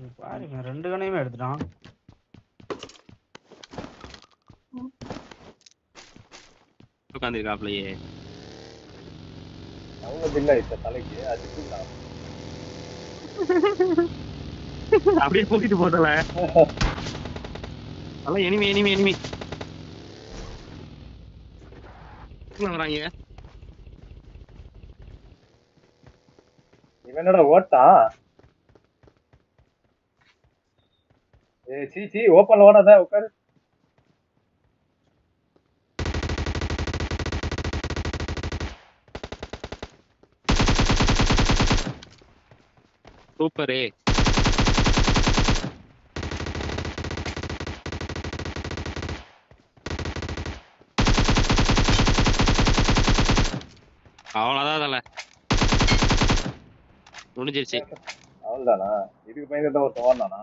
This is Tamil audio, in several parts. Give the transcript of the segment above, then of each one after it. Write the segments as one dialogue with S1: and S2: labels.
S1: பாருங்க ரெண்டு கணையுமே எடுத்துட்டான்
S2: உட்காந்துருக்காப்லயே
S3: அவங்க இல்ல இப்ப தலைக்கு அதுக்கு நான்
S2: அப்படியே கூட்டிட்டு போதல அதெல்லாம் எனிமி எனிமி எனிமி வராங்க
S3: இவன் என்னடா ஓட்டா ஏ சீ சீ ஓப்பன்ல ஓடாத உட்காரு
S2: சூப்பரு அவ்வளவுதான் தல முடிஞ்சிருச்சு
S3: அவ்வளவுதானா இதுக்கு பயந்து தான் ஒருத்தன் ஓடனானா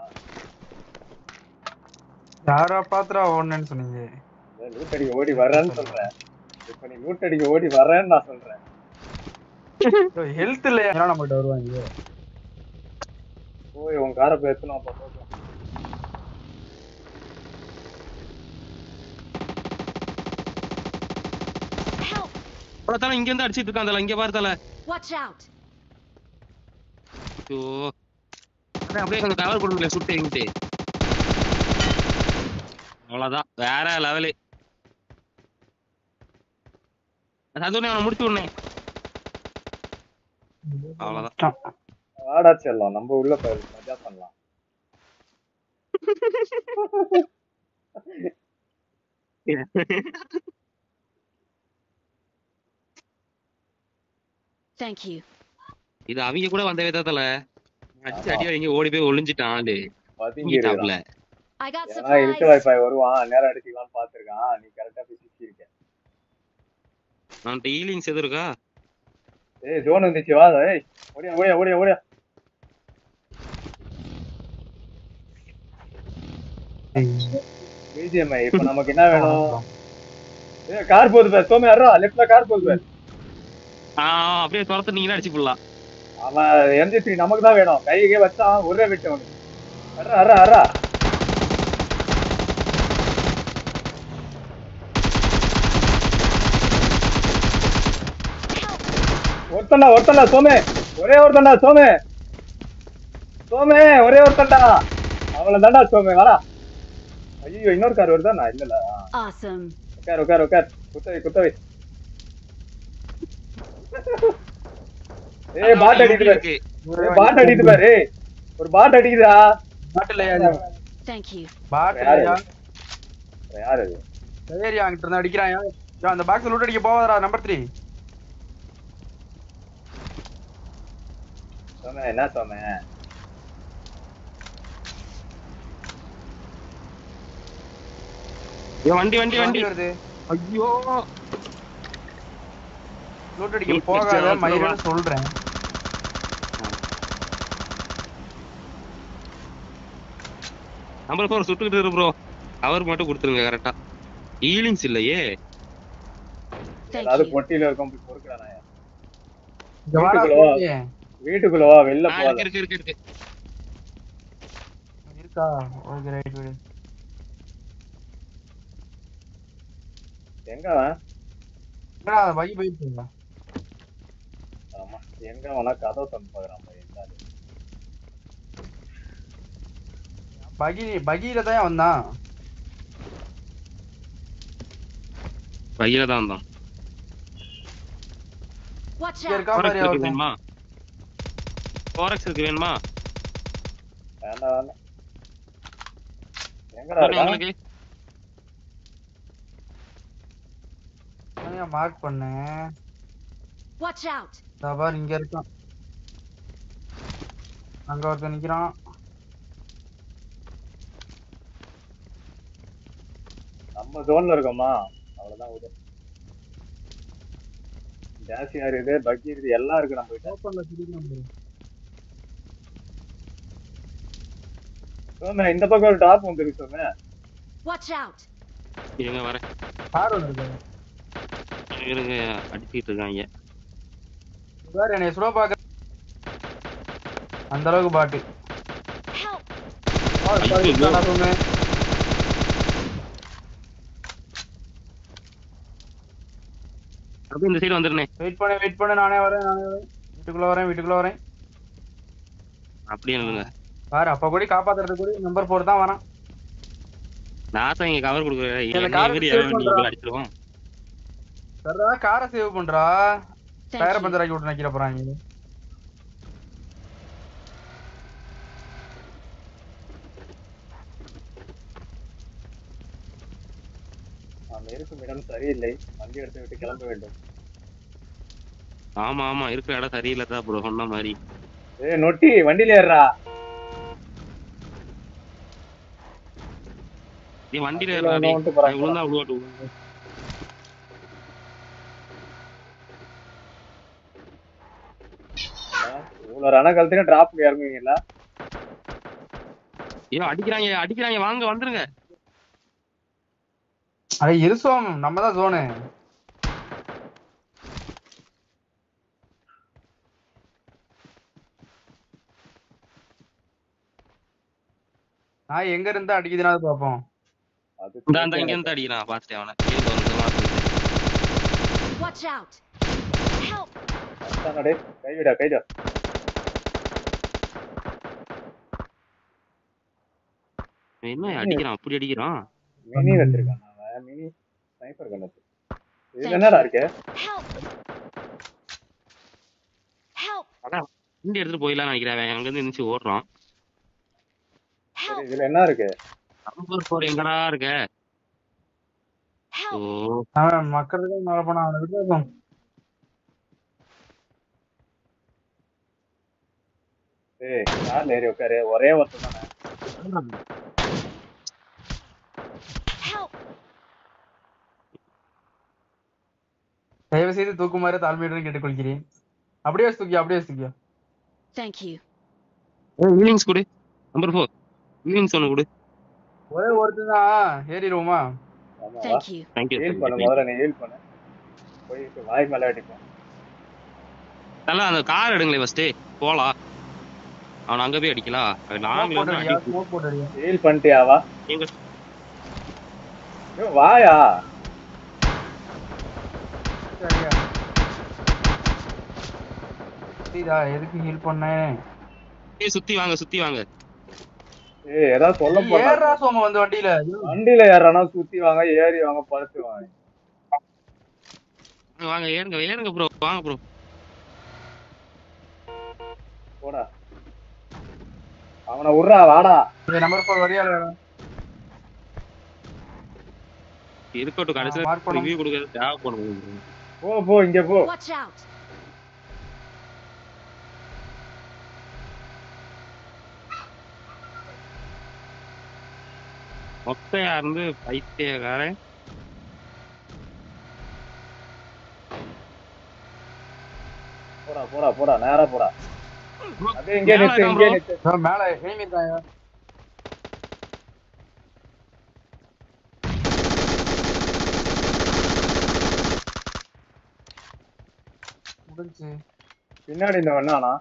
S1: யாரா பாத்துறா ஓடனேன்னு சொன்னீங்க
S3: லூட் அடிக்க ஓடி வர்றேன்னு சொல்றேன் இப்ப நீ லூட் அடிக்க ஓடி வர்றேன்னு நான் சொல்றேன்
S1: ஹெல்த் இல்லையா நம்மகிட்ட வருவாங்க
S3: போய் உன் காரை பேசணும் அப்ப போதும்
S4: Help!
S2: அவ்வளவுதான் இங்க இருந்து அடிச்சிட்டு இருக்கான் தல இங்க பாரு தல
S4: Watch out!
S2: ஐயோ அதான் அப்படியே கொஞ்சம் கவர் கொடுக்கல சுட்டு எங்கிட்டு அவ்வளவுதான் வேற லெவலு சந்தோனே அவனை முடிச்சு விடனே அவ்வளவுதான்
S3: ஆடா செல்லம் நம்ம உள்ள போய் மஜா பண்ணலாம்
S4: Thank you.
S2: இது அவங்க கூட வந்த விதத்துல அடிச்சு அடி வாங்கி ஓடி போய் ஒளிஞ்சிட்டான் ஆளு
S3: பதுங்கி இருக்கிறான்.
S2: தூங்கிட்டாப்ல
S4: I got
S3: ஏன்னா இருக்கு
S4: supplies.
S3: வாய்ப்பாய் வருவான் நேரம் அடிச்சுக்கலாம்னு பாத்துருக்கான் நீ கரெக்டா போய் சுத்தி இருக்க
S2: நான் டீலிங்ஸ் எதுவும் இருக்கா
S3: ஏய் ஜோன் வந்துச்சு வா ஏய் ஓடியா ஓடியா ஓடியா ஓடியா பிஜிஎம்ஐ இப்ப நமக்கு என்ன வேணும் ஏய் கார் போகுது பார் சோமே அறா லெஃப்ட்ல கார் போகுது பார்
S2: ஆஹ் அப்படியே துரத்து நீங்களே அடிச்சு போடலாம்
S3: அவன் எம்ஜி த்ரீ நமக்கு தான் வேணும் கையே வச்சான் ஒரே விட்டு அவனுக்கு அறா அறா அறா ஒருத்தண்டா ஒருத்தண்டா சோமே ஒரே ஒருத்தண்டா சோமே சோமே ஒரே ஒருத்தண்டா அவளை தாண்டா சோமே வாடா ஐயோ இன்னொரு கார் வருதா நான் இல்லல
S4: Awesome.
S3: உட்கார் உட்கார் உட்கார் குத்தவை குத்தவை ஏய் பாட் அடிக்குது பாரு
S2: இருக்கு
S3: ஏய், பாட் அடிக்குது பாரு ஏய், ஒரு பாட் அடிக்குதா
S1: பாட்டில்
S4: Thank you.
S3: யாரு
S1: பாட்டில்
S3: அது? யாரு அது
S1: சரி அங்கிட்ட இருந்து அடிக்கிறான் யோ, அந்த பாக்ஸ் லூட் அடிக்க போவாதடா நம்பர் த்ரீ
S3: சோமே என்ன சோமே
S2: ஐயோ, வண்டி வண்டி வண்டி
S1: வருது
S2: ஐயோ
S1: லூட் அடிக்க
S2: Loot
S1: போகாத
S2: அடிச்சா
S1: மயிரன்னு சொல்றேன்
S2: நம்பர் ஃபோர் சுட்டுக்கிட்டு இரு ப்ரோ கவர் மட்டும் கொடுத்துருங்க கரெக்டா ஹீலிங்ஸ் இல்லையே
S4: Thank
S3: ஏதாவது
S4: you.
S3: பொட்டியில இருக்கும் போய் பொறுக்கிறானா
S1: இங்க வாடா
S3: வீட்டுக்குள்ள வா.
S1: சோமி.
S3: வீட்டுக்குள்ள வா வெளில
S2: ஆ,
S3: போகாத
S2: இருக்கு இருக்கு இருக்கு இருக்கு
S1: இருக்கா ஓகே ரைட் விடு
S3: எங்க அவன்
S1: என்னடா பைக் போயிட்டு இருக்கா
S3: ஆமா எங்க அவனா கதவை தந்து பாக்குறான் பையன் என்னது?
S1: பகி பகியில தான் வந்தான்
S2: பையில தான் வந்தான்
S4: Watch
S1: இங்க
S4: out.
S1: இருக்கா
S2: Forex
S1: பாரு
S2: இருக்கு
S1: ஒருத்தன்
S2: வேணுமா Forex இருக்கு வேணுமா
S3: வேண்டாம் வேண்டாம் எங்கடா இருக்கான்
S2: உங்களுக்கு
S1: மார்க் பண்ணேன்
S4: Watch out.
S1: இதா பாரு இங்க இருக்கான் அங்க ஒருத்தன் நிக்கிறான்
S3: நம்ம ஜோன்ல இருக்கோமா அவ்வளவுதான் விடு ஜாஸ்தியா இருக்குது பக்கி இருக்குது எல்லாம் இருக்கு நம்ம கிட்ட
S1: ஓப்பன்ல திடீர்னு வந்துரு.
S3: சோமே இந்த பக்கம் ஒரு டாப் வந்துருக்கு சோமே
S4: Watch out.
S2: இருங்க வரேன்
S1: கார் ஒன்று இருக்கு
S2: இருங்க அடிச்சிட்டு இருக்காங்க
S1: பாரு என்னை சுட பாக்க அந்த அளவுக்கு பாட்டு
S4: Help.
S2: ஐயோ.
S1: தாண்டா சோமு
S2: அப்படியே இந்த சைடு வந்துருனே
S1: வெயிட் பண்ணு வெயிட் பண்ணு நானே வரேன் நானே வரேன் வீட்டுக்குள்ள வரேன் வீட்டுக்குள்ள வரேன்
S2: அப்படியே நில்லுங்க
S1: பாரு அப்ப கூட காப்பாத்துறதுக்கு கூட நம்பர் ஃபோர் தான் வரான்
S2: நாசம் இங்க கவர் கொடுக்குறேன்
S1: இதுல car save பண்றா.
S2: அடிச்சிருவோம்
S1: சரிடா காரை சேவ் பண்றா
S4: Thank
S1: டயர்
S4: you.
S1: பஞ்சர் ஆக்கி விட்டு நிக்கிற போறாங்க
S3: நாம் இருக்கும் இடம் சரியில்லை வண்டி எடுத்து விட்டு கிளம்ப வேண்டும்
S2: ஆமா ஆமா இருக்கிற இடம் சரியில்லை தான் ப்ரோ சொன்ன மாதிரி
S3: ஏ நொட்டி வண்டியில ஏறுறா
S2: நீ வண்டியில
S3: அதுல
S2: ஏறாடி
S3: வந்துட்டு போறாங்க.
S2: விழுந்தா விழுவாட்டு விழுந்து.
S3: இவ்வளவு ரண கழுத்துக்கு டிராப் இறங்குவீங்களா
S2: ஐயோ அடிக்கிறாங்க அடிக்கிறாங்க வாங்க வந்துருங்க
S1: அட இருசோம் நம்ம தான் ஜோனு நான் எங்க இருந்தா அடிக்குதுனாவது பாப்போம்
S3: அது
S2: இந்த அந்த இங்க இருந்து அடிக்கிறான் பாத்துட்டேன் அவனை இருங்க ஒரு நிமிஷம் பார்த்துட்டு.
S4: Watch out! Help!
S3: அதானடே, கைவிடா கைடா
S2: இவன் என்ன அடிக்கிறான் அப்படி அடிக்கிறான்
S3: மினி வச்சிருக்கான் அவன் மினி ஸ்னைப்பர் கன் வச்சு இது என்னடா இருக்கு
S4: Help! Help!
S2: அதான் வண்டி எடுத்துட்டு போயிடலாம் நினைக்கிறேன் அவன் அங்க இருந்து நினைச்சு ஓடுறான்
S3: சரி
S4: Help!
S3: இதுல என்ன இருக்கு
S2: நம்பர் போர் எங்கடா இருக்க ஓ
S4: Help!
S1: அவன் மக்களுக்கு மேல போனா அவனை விட்டு
S3: ஏய் கார்ல ஏறி உட்காரு ஒரே ஒருத்தன் தானே
S4: Help!
S1: தயவு செய்து தூக்குமாறு தாழ்மையுடன் கேட்டுக்கொள்கிறேன் அப்படியே வச்சு தூக்கியா அப்படியே வச்சு தூக்கியா
S4: Thank you.
S2: ஈவினிங்ஸ் கொடு நம்பர் ஃபோர் ஈவினிங்ஸ் ஒன்று கொடு
S1: ஒரே ஒருத்தன் தான் ஏறிடுவோமா
S3: ஆமா வா
S4: Thank you.
S2: தேங்க்யூ
S3: ஹீல் பண்ணு முதல்ல நீ ஹீல் பண்ணு போய் வாய் மேல அடிப்போம்
S2: நல்லா அந்த கார் எடுங்களே ஃபர்ஸ்ட் போலாம் அவன் அங்க போய் அடிக்கலாம் அவன்
S1: ஸ்மோக்
S2: லாங்ல இருந்து
S1: போட்டு
S2: அடி
S1: ஸ்மோக் போட்டு
S3: ஹீல் பண்ணிட்டியா வா
S2: எங்க
S3: ஏய், வாயா
S1: புரியுதா எதுக்கு ஹீல் பண்ணேன்
S2: ஏய், சுத்தி வாங்க சுத்தி வாங்க
S3: ஏய் ஏதாவது சொல்ல போறா
S1: ஏறா சோம வந்து வண்டியில
S3: வண்டியில ஏறானா சுத்தி வாங்க ஏறி வாங்க படுத்து வாங்க
S2: வாங்க, வாங்க ஏறுங்க ஏறுங்க ப்ரோ வாங்க ப்ரோ
S3: போடா அவனை விட்றா வாடா
S1: இந்த நம்பர் ஃபோர் வரியால
S2: இருக்கட்டும்
S1: mark
S2: கடைசியில்
S1: பண்ணணும்.
S2: ரிவ்யூ கொடுக்கறது தேவைப்படும்
S3: போ போ இங்க போ
S4: Watch out!
S2: மொத்தையா இருந்து பைத்தியக்காரன்
S3: போடா போடா போடா நேரா போடா அப்படியே இங்கே
S2: மேல
S3: நிறுத்து
S2: இருக்கான்
S3: இங்கே
S2: bro.
S3: நிறுத்து
S1: மேல enemy இருக்காங்க முடிஞ்சு
S3: பின்னாடி இந்த வேணானா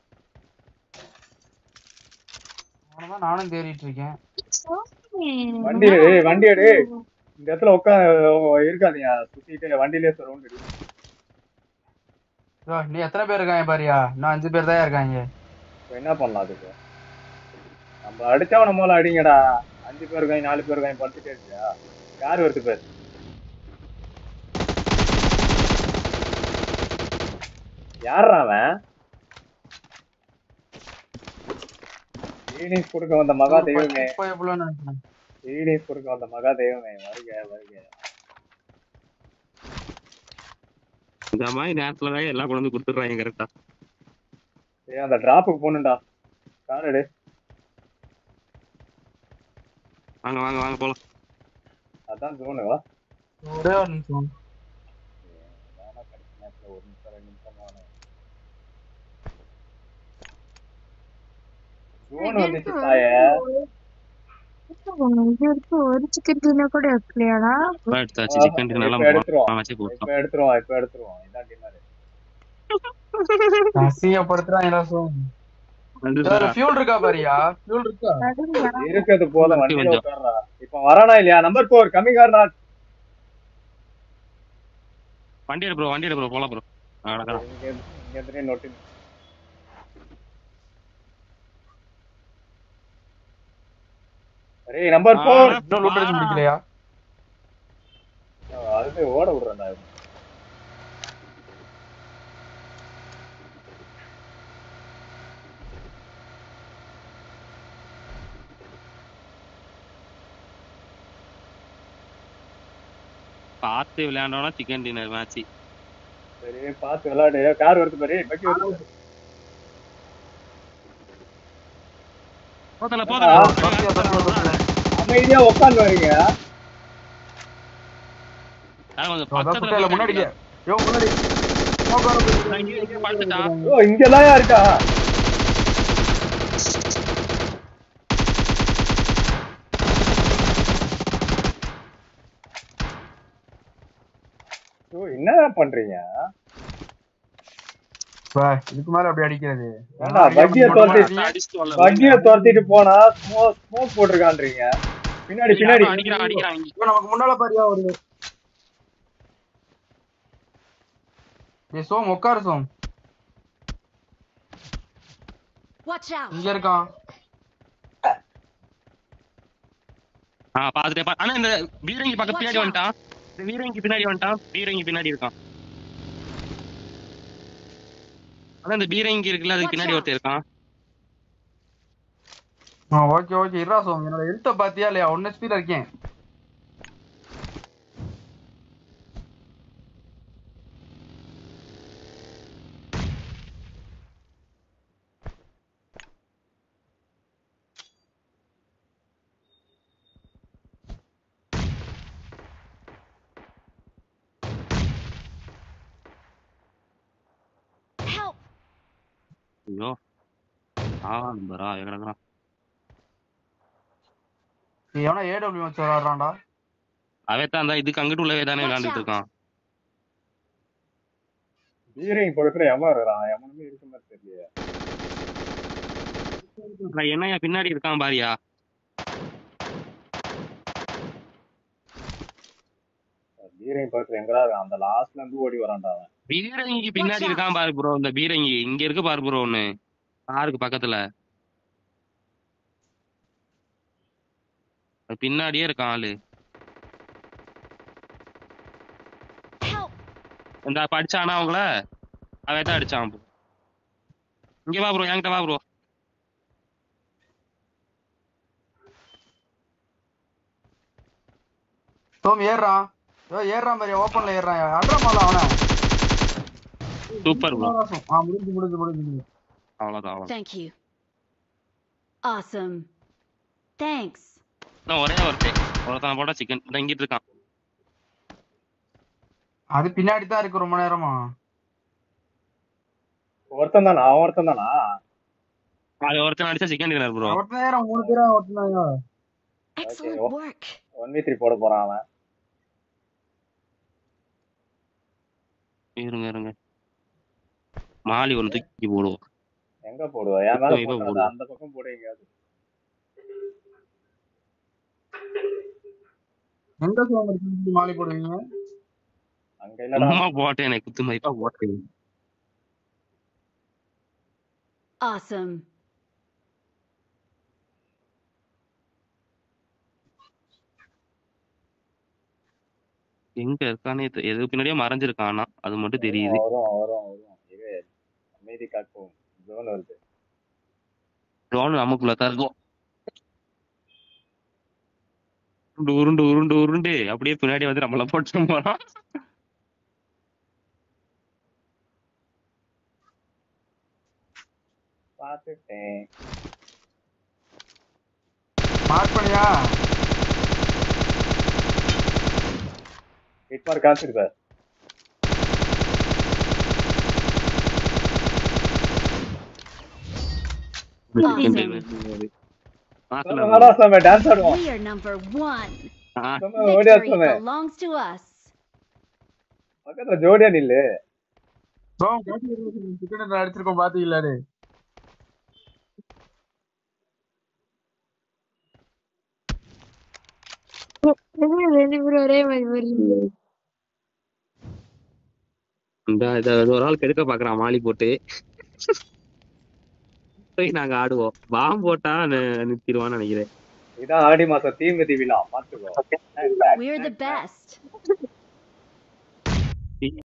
S1: அவனதான் நானும் தேடிட்டு இருக்கேன்
S3: வண்டியில ஏய் வண்டி எடு இந்த இடத்துல உட்கா இருக்காதீங்க சுத்திட்டு வண்டியிலே சரௌண்ட் அடி
S1: இதோ, நீ எத்தனை பேர் இருக்காங்க பாரியா இன்னும் அஞ்சு பேர் தான் இருக்காங்க
S3: இப்போ என்ன பண்ணலாம் அதுக்கு நம்ம அடிச்சவன மூலம் அடிங்கடா அஞ்சு பேர் இருக்காங்க நாலு பேர் இருக்காங்க படுத்துட்டே இருக்கியா யார் வருது பேர் யார்ரா அவன் ஈனிஸ் கொடுக்க வந்த மகா தெய்வமே
S1: இப்போ எவ்வளவு நினைக்கிறேன்
S3: ஈனிஸ் கொடுக்க வந்த மகா தெய்வமே வருக வருக
S2: இந்த மாதிரி நேரத்துல தான் எல்லாம் கொண்டு வந்து கொடுத்துட்றாங்க கரெக்டா
S3: ஏய் அந்த டிராப்புக்கு போகணும்டா கார் எடு
S2: வாங்க வாங்க வாங்க போலாம்
S3: அதான் ஜோனு வா
S1: ஒரே ஒரு நிமிஷம்
S3: வேணா கடைசி நேரத்துல ஒரு நிமிஷம் ரெண்டு நிமிஷம் வேணும் ஜோன் வந்துச்சு தாயே
S5: இது வரைக்கும் ஒரு சிக்கன் டின்னர் கூட வைக்கலையாடா
S2: இப்ப எடுத்தாச்சு
S3: ஆமா,
S2: சிக்கன் டின்னர்
S3: இப்ப எடுத்துருவோம்.
S2: எல்லாம் வச்சு போட்டோம்
S3: இப்ப எடுத்துருவோம் இப்ப எடுத்துருவோம் இதான் டின்னர்
S1: அசிங்கப்படுத்துறான் இலவசம் ஃபியூல் இருக்கா பாரியா ஃபியூல் இருக்கா
S5: நடுவுல
S3: இருக்கிறது போதும் வண்டியில
S2: கொஞ்சம்.
S3: உட்கார்றா இப்ப வரானா இல்லையா நம்பர் போர் கம்மி கார் நாட்
S2: வண்டி எடு ப்ரோ வண்டி எடு ப்ரோ போலாம் ப்ரோ நடக்கலாம்
S3: இங்க இங்க இருந்து நோட்டு அரே நம்பர் போர்
S1: இன்னும் லூட் அடிச்சு முடிக்கலையா
S3: அது ஓட விடுறேன்டா இவன்.
S2: பார்த்து விளையாண்டோம்னா சிக்கன் டின்னர் மேட்ச்
S3: சரி பார்த்து விளையாடு கார் வருது பாரு பக்கி வருது
S2: போதல
S3: ஆ,
S2: போதல
S1: பத்தியா, பத்தியா, பத்தியா.
S3: அமைதியா உட்காந்து வரீங்க
S2: கொஞ்சம்
S1: அதான்
S2: பக்கத்துல
S1: குட்டையில
S2: போய்
S1: முன்னாடி யோ முன்னாடி smoke வர போகுது.
S2: இங்க இங்க படுத்துட்டா
S3: ஓ இங்கதான் இருக்கா ஓ என்ன பண்றீங்க
S1: பா, இதுக்கு மேல அப்படி அடிக்கிறது
S3: ஏன்டா, வண்டியை துரத்தி
S2: அடிச்சுட்டு வரல
S3: வண்டியை துரத்திட்டு போனா ஸ்மோக் ஸ்மோக் போட்டிருக்கான்றீங்க பின்னாடி பின்னாடி
S2: அடிக்கிறான் அடிக்கிறான் இங்க.
S1: இப்ப நமக்கு முன்னால பாரியா ஒரு ஏய் சோம் உட்காரு சோம்
S4: Watch out!
S1: இங்க இருக்கான்
S2: ஆ பாத்துட்டே பா- ஆனா இந்த வீரங்கி பக்கம் பின்னாடி வந்துட்டான் இந்த வீரங்கி பின்னாடி வந்துட்டான் வீரங்கி பின்னாடி இருக்கான் ஆனா இந்த பீரங்கி இருக்குல்ல அதுக்கு பின்னாடி ஒருத்தர் இருக்கான்
S1: ஆ ஓகே ஓகே இருடா சோம் என்னோட எழுத்த பாத்தியா இல்லையா ஒன்னு ஸ்பீட்ல இருக்கேன்
S4: Help!
S2: ஐயோ ஆ நம்பரா எங்கடா
S1: எவனா ஏடபிள்யூ வச்சு விளாடுறான்டா
S2: அவன் தான் அந்த இதுக்கு அங்கிட்டு உள்ளவே தானே
S4: Watch
S2: விளையாண்டுட்டு
S4: out.
S2: இருக்கான்
S3: பீரிங் பக்கத்துல எவன் இருக்கிறான் எவனுமே இருக்க மாதிரி தெரியல
S2: நான் என்னையா பின்னாடி இருக்கான் பாரியா
S3: பீரிங் பக்கத்துல எங்கடா இருக்கான் அந்த லாஸ்ட்ல இருந்து ஓடி வரான்டா அவன்
S2: பீரங்கி பின்னாடி
S4: Watch out.
S2: இருக்கான் பாரு ப்ரோ இந்த பீரங்கி இங்க இருக்கு பாரு ப்ரோ ஒண்ணு காருக்கு பக்கத்துல அது பின்னாடியே இருக்கான் ஆளு
S4: Help!
S2: இந்த படிச்சானா அவங்கள அவன் தான் அடிச்சான் bro. இங்க வா ப்ரோ என்கிட்ட வா ப்ரோ
S1: சோம் ஏறுறான் யோ ஏறுறான் பாரியா ஓப்பன்ல ஏறுறான் அட்ரா மால அவன
S2: சூப்பர் ப்ரோ
S1: ஆ முடிஞ்சு முடிஞ்சு முடிஞ்சு
S2: அவ்வளவுதான் அவ்வளவுதான்
S4: Thank you. Awesome. Thanks.
S2: இன்னும் ஒரே ஒருத்தன் ஒருத்தன் போட்டா சிக்கன் தங்கிட்டு இருக்கான்
S1: அது பின்னாடி தான் இருக்கு ரொம்ப நேரமா
S3: ஒருத்தன் தானா அவன் ஒருத்தன் தானா
S2: அது ஒருத்தன் அடிச்சா சிக்கன் டின்னர் ப்ரோ
S1: ஒருத்த நேரம் மூணு பேரா ஒருத்தனாயா
S4: Excellent
S3: Okay.
S4: work.
S3: One V three போட போறான் அவன்
S2: இருங்க இருங்க மாலி ஒன்று தூக்கி போடுவோம்
S3: எங்க போடுவா என் மேல
S2: இவன்
S3: போடாத,
S2: போடுவான்.
S3: அந்த பக்கம் போடு எங்கேயாவது
S1: எங்க சோம் இருக்கு மாலி போடுவீங்க
S3: அங்க இல்லடா
S2: சும்மா போட்டேன் எனக்கு குத்து மதிப்பா போட்டேன்
S4: Awesome.
S2: எங்க இருக்கானே தெ- எது பின்னாடியே மறைஞ்சிருக்கான் ஆனா அது மட்டும் தெரியுது
S3: வரும் வரும் வரும் இரு அமைதி காக்கும் ஜோன் வருது
S2: ட்ரோன் நமக்குள்ள தான் இருக்கும் உருண்டு உருண்டு உருண்டு உருண்டு அப்படியே பின்னாடி வந்து நம்மள போட்டு போறான்
S3: பார்த்துட்டேன்
S1: மார்க் பண்ணியா
S3: ஹிட் மார்க் காமிச்சிருக்க
S2: பார்க்கல
S3: வாடா சாமி டான்ஸ் ஆடுவோம்
S4: We are number one.
S2: ஆ,
S3: சாமி ஓடியா
S4: Victory
S3: சாமி
S4: belongs to us.
S3: பக்கத்துல ஜோடியா நில்லு
S1: சோம் சிக்கன் அடிச்சிருக்கோம் பாத்தீங்களாரு
S5: என்ன ரெண்டு பேரும் ஒரே மாதிரி வருது
S2: இந்த இத ஒரு ஆள் கெடுக்க பாக்குறான் மாலி போட்டு போய் நாங்க ஆடுவோம் பாம் போட்டா நி- நிறுத்திடுவான்னு நினைக்கிறேன்
S3: இதான் ஆடி மாசம் தீமிதி விழா பாத்துக்கோ
S4: We're the best.